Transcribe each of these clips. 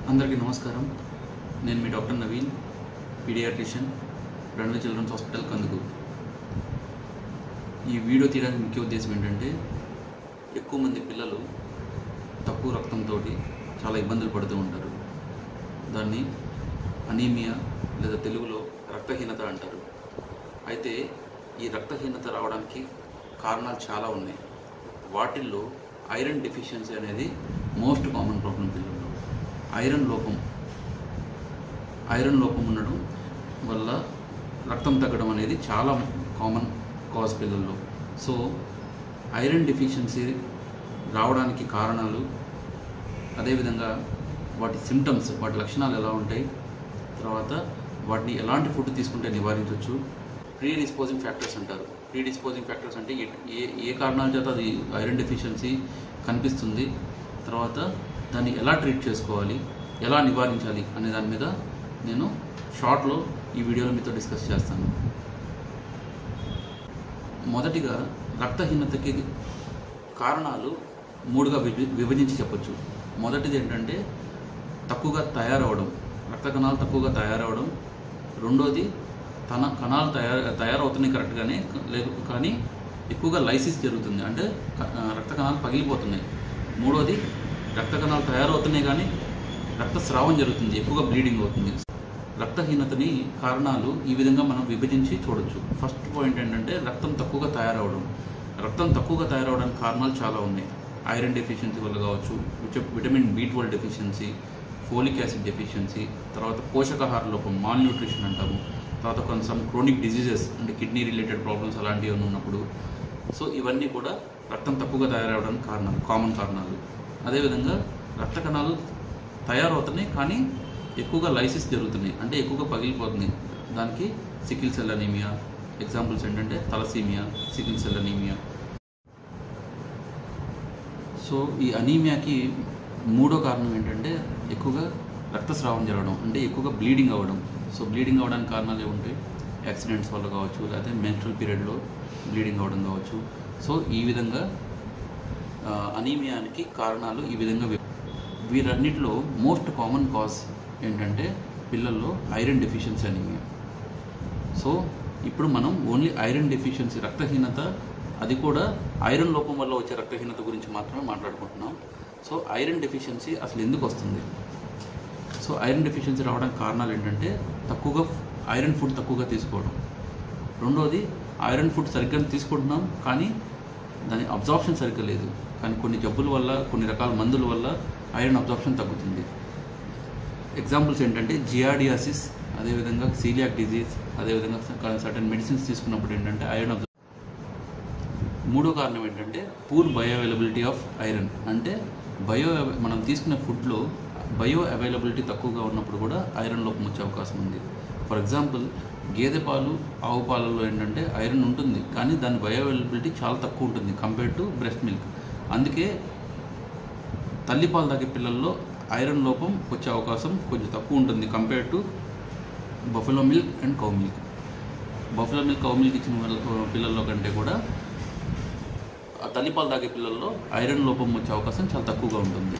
అందరికీ నమస్కారం నేను మీ డాక్టర్ నవీన్ పీడియాట్రిషియన్ రణవి చిల్డ్రన్స్ హాస్పిటల్ కందుకు ఈ వీడియో తీయడానికి ముఖ్య ఉద్దేశం ఏంటంటే ఎక్కువ మంది పిల్లలు తక్కువ రక్తంతో చాలా ఇబ్బందులు పడుతూ ఉంటారు దాన్ని అనీమియా లేదా తెలుగులో రక్తహీనత అంటారు అయితే ఈ రక్తహీనత రావడానికి కారణాలు చాలా ఉన్నాయి వాటిల్లో ఐరన్ డెఫిషియన్సీ అనేది మోస్ట్ కామన్ ప్రాబ్లం పిల్లల్లో ఐరన్ లోపం ఐరన్ లోపం ఉండడం వల్ల రక్తం తగ్గడం అనేది చాలా కామన్ కాజ్ పిల్లల్లో సో ఐరన్ డెఫిషియన్సీ రావడానికి కారణాలు అదేవిధంగా వాటి సిమ్టమ్స్ వాటి లక్షణాలు ఎలా ఉంటాయి తర్వాత వాటిని ఎలాంటి ఫుడ్ తీసుకుంటే నివారించవచ్చు ప్రీ డిస్పోజింగ్ ఫ్యాక్టర్స్ అంటారు ప్రీ డిస్పోజింగ్ ఫ్యాక్టర్స్ అంటే ఏ- ఏ ఏ కారణాల చేత అది ఐరన్ డెఫిషియన్సీ కనిపిస్తుంది తర్వాత దాన్ని ఎలా ట్రీట్ చేసుకోవాలి ఎలా నివారించాలి అనే దాని మీద నేను షార్ట్లో ఈ వీడియోలో మీతో డిస్కస్ చేస్తాను మొదటిగా రక్తహీనతకి కారణాలు మూడుగా విభి- విభజించి చెప్పొచ్చు మొదటిది ఏంటంటే తక్కువగా తయారవడం రక్త కణాలు తక్కువగా తయారవడం రెండోది తన కణాలు తయారు తయారవుతున్నాయి కరెక్ట్గానే లేదు కానీ ఎక్కువగా లైసిస్ జరుగుతుంది అంటే క- ఆ, రక్త కణాలు పగిలిపోతున్నాయి మూడోది రక్త కణాలు తయారవుతున్నాయి కానీ రక్తస్రావం జరుగుతుంది ఎక్కువగా బ్లీడింగ్ అవుతుంది రక్తహీనతని కారణాలు ఈ విధంగా మనం విభజించి చూడొచ్చు ఫస్ట్ పాయింట్ ఏంటంటే రక్తం తక్కువగా తయారవడం రక్తం తక్కువగా తయారవడానికి కారణాలు చాలా ఉన్నాయి ఐరన్ డెఫిషియన్సీ వల్ల కావచ్చు విట- vitamin B twelve deficiency folic acid deficiency తర్వాత పోషకాహార లోపం మాల్ న్యూట్రిషన్ అంటాము తర్వాత కొంచెం క్రోనిక్ డిజీజెస్ అంటే కిడ్నీ రిలేటెడ్ ప్రాబ్లమ్స్ అలాంటివి ఏమైనా ఉన్నప్పుడు సో ఇవన్నీ కూడా రక్తం తక్కువగా తయారవడానికి కారణాలు కామన్ కారణాలు అదేవిధంగా రక్త కణాలు తయారవుతున్నాయి కానీ ఎక్కువగా లైసిస్ జరుగుతున్నాయి అంటే ఎక్కువగా పగిలిపోతున్నాయి దానికి సికిల్ సెల్ అనీమియా ఎగ్జాంపుల్స్ ఏంటంటే thalassaemia sickle cell anaemia so ఈ అనీమియాకి మూడో కారణం ఏంటంటే ఎక్కువగా రక్తస్రావం జరగడం అంటే ఎక్కువగా బ్లీడింగ్ అవ్వడం సో బ్లీడింగ్ అవ్వడానికి కారణాలు ఏముంటాయి యాక్సిడెంట్స్ వల్ల కావచ్చు లేకపోతే మెన్స్ట్రల్ పీరియడ్లో బ్లీడింగ్ అవ్వడం కావచ్చు సో ఈ విధంగా ఆ, అనీమియానికి కారణాలు ఈ విధంగా వి- వీరన్నిటిలో మోస్ట్ కామన్ కాజ్ ఏంటంటే పిల్లల్లో ఐరన్ డెఫిషియన్సీ అనీమియా సో ఇప్పుడు మనం ఓన్లీ ఐరన్ డెఫిషియన్సీ రక్తహీనత అది కూడా ఐరన్ లోపం వల్ల వచ్చే రక్తహీనత గురించి మాత్రమే మాట్లాడుకుంటున్నాం సో ఐరన్ డెఫిషియన్సీ అసలు ఎందుకు వస్తుంది సో ఐరన్ డెఫిషియన్సీ రావడానికి కారణాలు ఏంటంటే తక్కువగా ఐరన్ ఫుడ్ తక్కువగా తీసుకోవడం రెండోది ఐరన్ ఫుడ్ సరిగ్గా తీసుకుంటున్నాం కానీ దాని అబ్జార్ప్షన్ సరిగ్గా లేదు కానీ కొన్ని జబ్బుల వల్ల కొన్ని రకాల మందుల వల్ల ఐరన్ అబ్జార్ప్షన్ తగ్గుతుంది ఎగ్జాంపుల్స్ ఏంటంటే జియాడియాసిస్ అదేవిధంగా సీలియాక్ డిజీజ్ అదేవిధంగా సర్టన్ మెడిసిన్స్ తీసుకున్నప్పుడు ఏంటంటే ఐరన్ అబ్జార్బ్ మూడో కారణం ఏంటంటే poor bio availability of iron అంటే బయో మనం తీసుకునే ఫుడ్లో బయో అవైలబిలిటీ తక్కువగా ఉన్నప్పుడు కూడా ఐరన్ లోపం వచ్చే అవకాశం ఉంది ఫర్ ఎగ్జాంపుల్ గేదె పాలు ఆవు పాలలో ఏంటంటే ఐరన్ ఉంటుంది కానీ దాని బయో అవైలబిలిటీ చాలా తక్కువ ఉంటుంది కంపేర్ టు బ్రెస్ట్ మిల్క్ అందుకే తల్లిపాలు తాగే పిల్లల్లో ఐరన్ లోపం వచ్చే అవకాశం కొంచెం తక్కువ ఉంటుంది compare to buffalo milk and cow milk buffalo milk cow milk ఇచ్చిన వాళ్ళ- పిల్లల్లో కంటే కూడా ఆ తల్లిపాలు తాగే పిల్లల్లో ఐరన్ లోపం వచ్చే అవకాశం చాలా తక్కువగా ఉంటుంది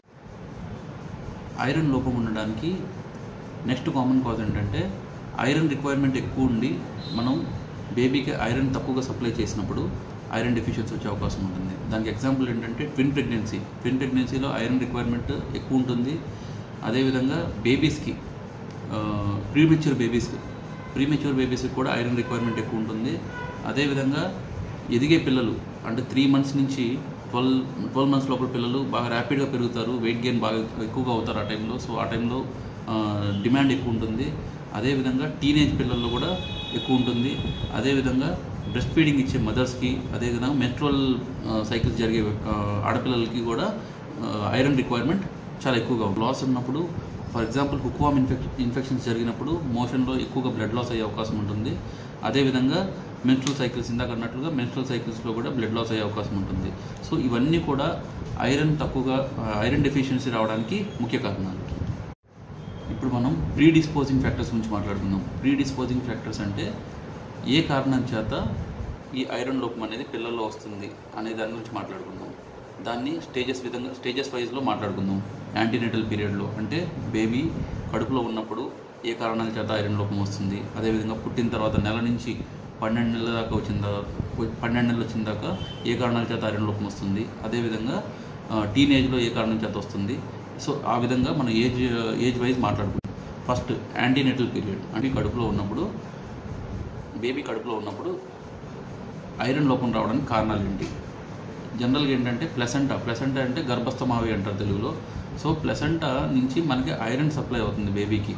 ఐరన్ లోపం ఉండడానికి నెక్స్ట్ కామన్ కాజ్ ఏంటంటే ఐరన్ రిక్వైర్మెంట్ ఎక్కువ ఉండి మనం బేబీకి ఐరన్ తక్కువగా సప్లై చేసినప్పుడు ఐరన్ డెఫిషియన్సీ వచ్చే అవకాశం ఉంటుంది దానికి ఎగ్జాంపుల్ ఏంటంటే ట్విన్ ప్రెగ్నెన్సీ ట్విన్ ప్రెగ్నెన్సీలో ఐరన్ రిక్వైర్మెంట్ ఎక్కువ ఉంటుంది అదేవిధంగా బేబీస్కి ప్రీమెచ్యూర్ బేబీస్కి ప్రీమెచ్యూర్ బేబీస్కి కూడా ఐరన్ రిక్వైర్మెంట్ ఎక్కువ ఉంటుంది అదేవిధంగా ఎదిగే పిల్లలు అంటే త్రీ మంత్స్ నుంచి ట్వెల్వ్ ట్వెల్వ్ మంత్స్ లోపల పిల్లలు బాగా ర్యాపిడ్గా పెరుగుతారు వెయిట్ గెయిన్ బాగా ఎక్కువగా అవుతారు ఆ టైంలో సో ఆ టైంలో డిమాండ్ ఎక్కువ ఉంటుంది అదేవిధంగా టీనేజ్ పిల్లల్లో కూడా ఎక్కువ ఉంటుంది అదేవిధంగా బ్రెస్ట్ ఫీడింగ్ ఇచ్చే మదర్స్కి అదేవిధంగా మెన్స్ట్రల్ సైకిల్స్ జరిగే ఆ, ఆడపిల్లలకి కూడా ఐరన్ రిక్వైర్మెంట్ చాలా ఎక్కువగా ఉంటుంది లాస్ ఉన్నప్పుడు ఫర్ ఎగ్జాంపుల్ హుక్వామ్ ఇన్ఫెక్ ఇన్ఫెక్షన్స్ జరిగినప్పుడు మోషన్లో ఎక్కువగా బ్లడ్ లాస్ అయ్యే అవకాశం ఉంటుంది అదేవిధంగా మెన్స్ట్రల్ సైకిల్స్ ఇందాక అన్నట్లుగా మెన్స్ట్రల్ సైకిల్స్లో కూడా బ్లడ్ లాస్ అయ్యే అవకాశం ఉంటుంది సో ఇవన్నీ కూడా ఐరన్ తక్కువగా ఐరన్ డెఫిషియన్సీ రావడానికి ముఖ్య కారణాలు ఇప్పుడు మనం ప్రీ డిస్పోజింగ్ ఫ్యాక్టర్స్ గురించి మాట్లాడుకుందాం ప్రీ డిస్పోజింగ్ ఫ్యాక్టర్స్ అంటే ఏ కారణం చేత ఈ ఐరన్ లోపం అనేది పిల్లల్లో వస్తుంది అనే దాని గురించి మాట్లాడుకుందాం దాన్ని స్టేజెస్ విధంగా స్టేజెస్ వైజ్లో మాట్లాడుకుందాం యాంటీనేటల్ పీరియడ్లో అంటే బేబీ కడుపులో ఉన్నప్పుడు ఏ కారణాల చేత ఐరన్ లోపం వస్తుంది అదేవిధంగా పుట్టిన తర్వాత నెల నుంచి పన్నెండు నెలల దాకా వచ్చిన దా- పన్నెండు నెలలు వచ్చిన దాకా ఏ కారణాల చేత ఐరన్ లోపం వస్తుంది అదేవిధంగా టీనేజ్లో ఏ కారణం చేత వస్తుంది సో ఆ విధంగా మనం ఏజ్ ఏజ్ వైజ్ మాట్లాడుకుంటాం ఫస్ట్ యాంటీనేటల్ పీరియడ్ అంటే కడుపులో ఉన్నప్పుడు బేబీ కడుపులో ఉన్నప్పుడు ఐరన్ లోపం రావడానికి కారణాలు ఏంటి జనరల్గా ఏంటంటే ప్లసెంటా ప్లసెంటా అంటే గర్భస్థమావి అంటారు తెలుగులో సో ప్లసెంటా నుంచి మనకి ఐరన్ సప్లై అవుతుంది బేబీకి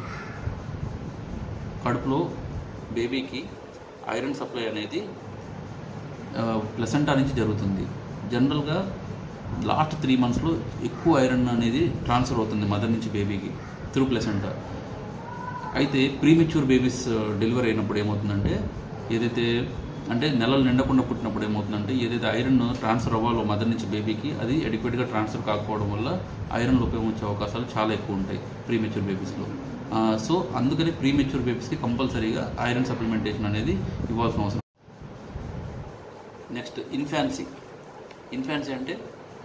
కడుపులో బేబీకి ఐరన్ సప్లై అనేది ప్లసెంటా నుంచి జరుగుతుంది జనరల్గా లాస్ట్ త్రీ మంత్స్లో ఎక్కువ ఐరన్ అనేది ట్రాన్స్ఫర్ అవుతుంది మదర్ నుంచి బేబీకి త్రూ ప్లసెంటా అయితే ప్రీమెచ్యూర్ బేబీస్ డెలివరీ అయినప్పుడు ఏమవుతుందంటే ఏదైతే అంటే నెలలు నిండకుండా పుట్టినప్పుడు ఏమవుతుందంటే ఏదైతే ఐరన్ ట్రాన్స్ఫర్ అవ్వాలో మదర్ నుంచి బేబీకి అది అడిక్వేట్గా ట్రాన్స్ఫర్ కాకపోవడం వల్ల ఐరన్ లోపం వచ్చే అవకాశాలు చాలా ఎక్కువ ఉంటాయి ప్రీమెచ్యూర్ బేబీస్లో సో అందుకని ప్రీమెచ్యూర్ బేబీస్కి కంపల్సరీగా ఐరన్ సప్లిమెంటేషన్ అనేది ఇవ్వాల్సిన అవసరం నెక్స్ట్ ఇన్ఫాన్సీ ఇన్ఫాన్సీ అంటే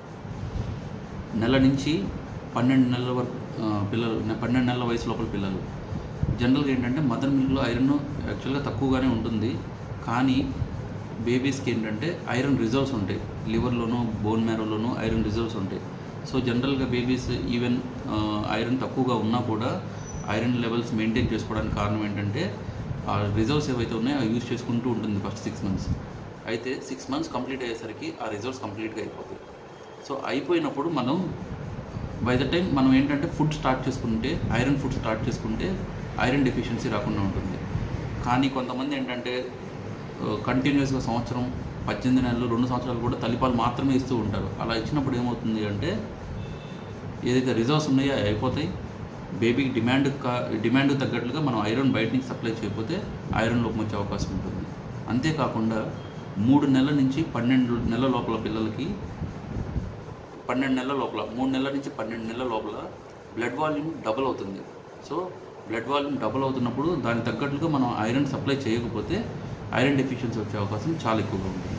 నెల నుంచి పన్నెండు నెలల వరకు ఆ, పిల్లలు నె- పన్నెండు నెలల వయసు లోపల పిల్లలు జనరల్గా ఏంటంటే మదర్ మిల్క్లో ఐరన్ యాక్చువల్గా తక్కువగానే ఉంటుంది కానీ బేబీస్కి ఏంటంటే ఐరన్ రిజర్వ్స్ ఉంటాయి లివర్లోనూ బోన్ మ్యారోలోనూ ఐరన్ రిజర్వ్స్ ఉంటాయి సో జనరల్గా బేబీస్ ఈవెన్ ఐరన్ తక్కువగా ఉన్నా కూడా ఐరన్ లెవెల్స్ మెయింటైన్ చేసుకోవడానికి కారణం ఏంటంటే ఆ రిజర్వ్స్ ఏవైతే ఉన్నాయో అవి యూజ్ చేసుకుంటూ ఉంటుంది ఫస్ట్ సిక్స్ మంత్స్ అయితే సిక్స్ మంత్స్ కంప్లీట్ అయ్యేసరికి ఆ రిజర్వ్స్ కంప్లీట్గా అయిపోతాయి సో అయిపోయినప్పుడు మనం బై ద టైం మనం ఏంటంటే ఫుడ్ స్టార్ట్ చేసుకుంటే ఐరన్ ఫుడ్ స్టార్ట్ చేసుకుంటే ఐరన్ డెఫిషియన్సీ రాకుండా ఉంటుంది కానీ కొంతమంది ఏంటంటే కంటిన్యూస్గా సంవత్సరం పద్దెనిమిది నెలలు రెండు సంవత్సరాలు కూడా తల్లిపాలు మాత్రమే ఇస్తూ ఉంటారు అలా ఇచ్చినప్పుడు ఏమవుతుంది అంటే ఏదైతే రిజర్వ్స్ ఉన్నాయో అవి అయిపోతాయి బేబీకి డిమాండ్ కా డిమాండ్ తగ్గట్లుగా మనం ఐరన్ బయట నుంచి సప్లై చేయకపోతే ఐరన్ లోపం వచ్చే అవకాశం ఉంటుంది అంతేకాకుండా మూడు నెలల నుంచి పన్నెండు నెలల లోపల పిల్లలకి పన్నెండు నెలల లోపల మూడు నెలల నుంచి పన్నెండు నెలల లోపల బ్లడ్ వాల్యూమ్ డబుల్ అవుతుంది సో బ్లడ్ వాల్యూమ్ డబుల్ అవుతున్నప్పుడు దానికి తగ్గట్లుగా మనం ఐరన్ సప్లై చేయకపోతే ఐరన్ డెఫిషియన్సీ వచ్చే అవకాశం చాలా ఎక్కువగా ఉంటుంది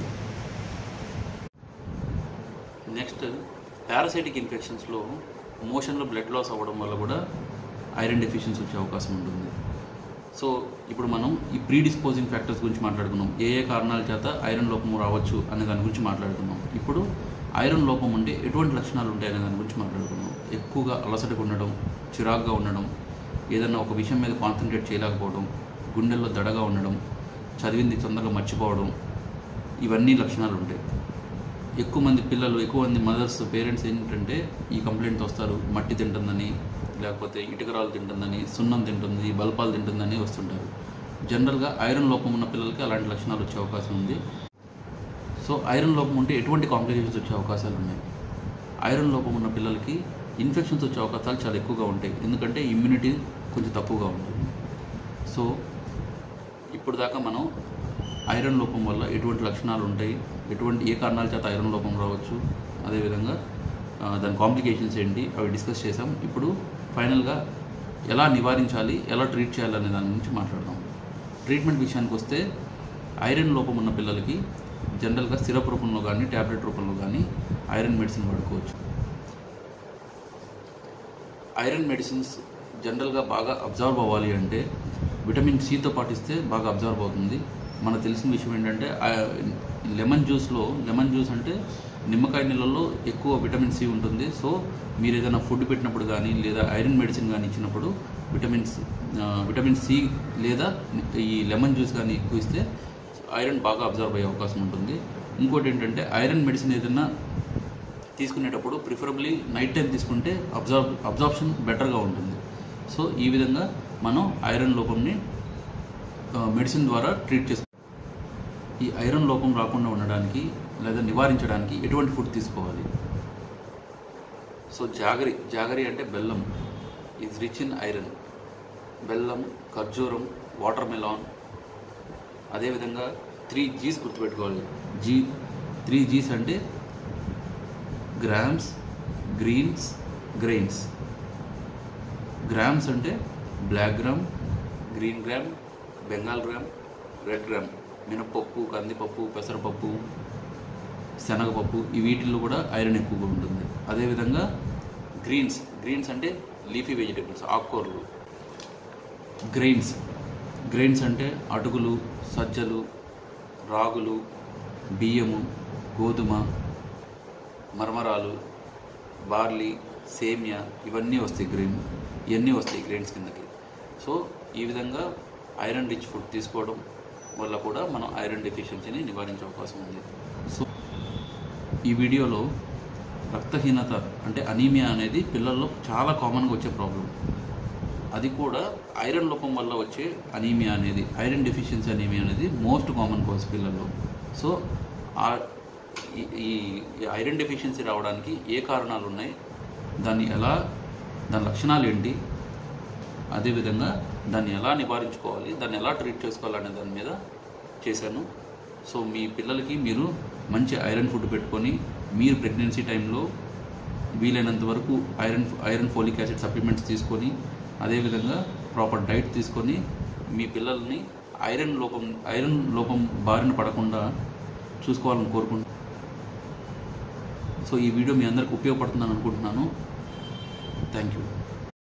నెక్స్ట్ పారాసైటిక్ ఇన్ఫెక్షన్స్లో మోషన్లో బ్లడ్ లాస్ అవ్వడం వల్ల కూడా ఐరన్ డెఫిషియన్సీ వచ్చే అవకాశం ఉంటుంది సో ఇప్పుడు మనం ఈ ప్రీడిస్పోజింగ్ ఫ్యాక్టర్స్ గురించి మాట్లాడుకున్నాం ఏ ఏ కారణాల చేత ఐరన్ లోపం రావచ్చు అనే దాని గురించి మాట్లాడుకున్నాం ఇప్పుడు ఐరన్ లోపం అంటే ఎటువంటి లక్షణాలు ఉంటాయి అనే దాని గురించి మాట్లాడుకున్నాం ఎక్కువగా అలసటగా ఉండడం చిరాగ్గా ఉండడం ఏదన్నా ఒక విషయం మీద కాన్సన్ట్రేట్ చేయలేకపోవడం గుండెల్లో దడగా ఉండడం చదివింది తొందరగా మర్చిపోవడం ఇవన్నీ లక్షణాలు ఉంటాయి ఎక్కువ మంది పిల్లలు ఎక్కువ మంది మదర్స్ పేరెంట్స్ ఏంటంటే ఈ కంప్లైంట్ వస్తారు మట్టి తింటుందని లేకపోతే ఇటుకరాలు తింటుందని సున్నం తింటుంది బల్పాలు తింటుందని వస్తుంటారు జనరల్గా ఐరన్ లోపం ఉన్న పిల్లలకి అలాంటి లక్షణాలు వచ్చే అవకాశం ఉంది సో ఐరన్ లోపం ఉంటే ఎటువంటి కాంప్లికేషన్స్ వచ్చే అవకాశాలు ఉన్నాయి ఐరన్ లోపం ఉన్న పిల్లలకి ఇన్ఫెక్షన్స్ వచ్చే అవకాశాలు చాలా ఎక్కువగా ఉంటాయి ఎందుకంటే ఇమ్యూనిటీ కొంచెం తక్కువగా ఉంటుంది సో ఇప్పుడు దాకా మనం ఐరన్ లోపం వల్ల ఎటువంటి లక్షణాలు ఉంటాయి ఎటువంటి ఏ కారణాల చేత ఐరన్ లోపం రావచ్చు అదేవిధంగా ఆ, దాని కాంప్లికేషన్స్ ఏంటి అవి డిస్కస్ చేసాం ఇప్పుడు ఫైనల్గా ఎలా నివారించాలి ఎలా ట్రీట్ చేయాలి అనే దాని గురించి మాట్లాడదాం ట్రీట్మెంట్ విషయానికి వస్తే ఐరన్ లోపం ఉన్న పిల్లలకి జనరల్గా సిరప్ రూపంలో కానీ ట్యాబ్లెట్ రూపంలో కానీ ఐరన్ మెడిసిన్ వాడుకోవచ్చు ఐరన్ మెడిసిన్స్ జనరల్గా బాగా అబ్జర్వ్ అవ్వాలి అంటే విటమిన్ సితో పాటిస్తే బాగా అబ్జర్వ్ అవుతుంది మనకు తెలిసిన విషయం ఏంటంటే ఆ లెమన్ జ్యూస్లో లెమన్ జ్యూస్ అంటే నిమ్మకాయ నీళ్ళలో ఎక్కువ విటమిన్ సి ఉంటుంది సో మీరు ఏదైనా ఫుడ్ పెట్టినప్పుడు కానీ లేదా ఐరన్ మెడిసిన్ కానీ ఇచ్చినప్పుడు విటమిన్స్ ఆ, విటమిన్ సి లేదా ఈ లెమన్ జ్యూస్ కానీ ఎక్కువ ఇస్తే ఐరన్ బాగా అబ్జర్వ్ అయ్యే అవకాశం ఉంటుంది ఇంకోటి ఏంటంటే ఐరన్ మెడిసిన్ ఏదైనా తీసుకునేటప్పుడు ప్రిఫరబ్లీ నైట్ టైం తీసుకుంటే అబ్జర్వ్ అబ్జార్ప్షన్ బెటర్గా ఉంటుంది సో ఈ విధంగా మనం ఐరన్ లోపంని మెడిసిన్ ద్వారా ట్రీట్ చేసుకో ఈ ఐరన్ లోపం రాకుండా ఉండడానికి లేదా నివారించడానికి ఎటువంటి ఫుడ్ తీసుకోవాలి సో జాగరి జాగరి అంటే బెల్లం ఈజ్ రిచ్ ఇన్ ఐరన్ బెల్లం ఖర్జూరం వాటర్ మెలాన్ అదేవిధంగా త్రీ జీస్ గుర్తుపెట్టుకోవాలి జీ త్రీ జీస్ అంటే గ్రామ్స్ గ్రీన్స్ గ్రెయిన్స్ గ్రామ్స్ అంటే black gram green gram Bengal gram red gram మినపప్పు కందిపప్పు పెసరపప్పు శనగపప్పు ఈ వీటిల్లో కూడా ఐరన్ ఎక్కువగా ఉంటుంది అదేవిధంగా గ్రీన్స్ గ్రీన్స్ అంటే లీఫీ వెజిటేబుల్స్ ఆకుకూరలు గ్రెయిన్స్ గ్రెయిన్స్ అంటే అటుకులు సజ్జలు రాగులు బియ్యము గోధుమ మరమరాలు బార్లీ సేమియా ఇవన్నీ వస్తాయి గ్రెయిన్ ఇవన్నీ వస్తాయి గ్రెయిన్స్ కిందకి సో ఈ విధంగా ఐరన్ రిచ్ ఫుడ్ తీసుకోవడం వల్ల కూడా మనం ఐరన్ డెఫిషియన్సీని నివారించే అవకాశం ఉంది సో ఈ వీడియోలో రక్తహీనత అంటే అనీమియా అనేది పిల్లల్లో చాలా కామన్గా వచ్చే ప్రాబ్లం అది కూడా ఐరన్ లోపం వల్ల వచ్చే అనీమియా అనేది ఐరన్ డెఫిషియన్సీ అనీమియా అనేది మోస్ట్ కామన్ కాజ్ పిల్లల్లో సో ఆ ఈ- ఈ ఈ ఐరన్ డెఫిషియన్సీ రావడానికి ఏ కారణాలు ఉన్నాయి దాన్ని ఎలా దాని లక్షణాలు ఏంటి అదేవిధంగా దాన్ని ఎలా నివారించుకోవాలి దాన్ని ఎలా ట్రీట్ చేసుకోవాలనే దాని మీద చేశాను సో మీ పిల్లలకి మీరు మంచి ఐరన్ ఫుడ్ పెట్టుకొని మీరు ప్రెగ్నెన్సీ టైంలో వీలైనంత వరకు iron iron folic acid supplements తీసుకొని అదేవిధంగా ప్రాపర్ డైట్ తీసుకొని మీ పిల్లల్ని ఐరన్ లోపం ఐరన్ లోపం బారిన పడకుండా చూసుకోవాలని కోరుకుంటున్నాను సో ఈ వీడియో మీ అందరికి ఉపయోగపడుతుందని అనుకుంటున్నాను థ్యాంక్ యూ